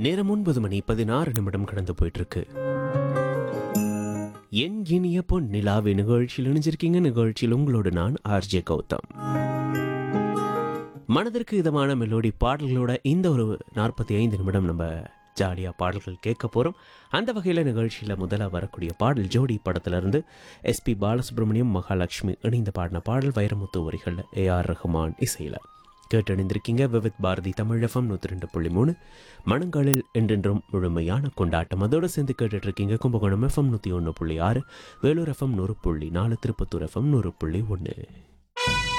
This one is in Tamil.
நேரம் ஒன்பது மணி பதினாறு நிமிடம் கடந்து போயிட்டு இருக்கு என் இனிய பொன் நிலாவி நிகழ்ச்சியில் இணைஞ்சிருக்கீங்க நிகழ்ச்சியில் உங்களோடு நான் ஆர்ஜே கௌதம் மனதிற்கு இதமான மெலோடி பாடல்களோட இந்த ஒரு நாற்பத்தி ஐந்து நிமிடம் நம்ம ஜாலியாக பாடல்கள் கேட்க போகிறோம் அந்த வகையில் நிகழ்ச்சியில் முதலாக வரக்கூடிய பாடல் ஜோடி படத்திலிருந்து எஸ்பி பாலசுப்ரமணியம் மகாலட்சுமி இணைந்து பாடின பாடல் வைரமுத்து வரிகளில் ஏஆர் ரஹ்மான் இசையில் கேட்டணிந்திருக்கீங்க விவித் பாரதி தமிழ் எஃப்எம் நூற்றி ரெண்டு புள்ளி மூணு மனங்களில் என்றென்றும் முழுமையான கொண்டாட்டம் அதோடு சேர்ந்து கேட்டுட்டு இருக்கீங்க கும்பகோணம் எஃப்எம் நூற்றி ஒன்று புள்ளி ஆறு வேலூர் எஃப்எம் நூறு புள்ளி நாலு திருப்பத்தூர் எஃப்எம் நூறு புள்ளி ஒன்று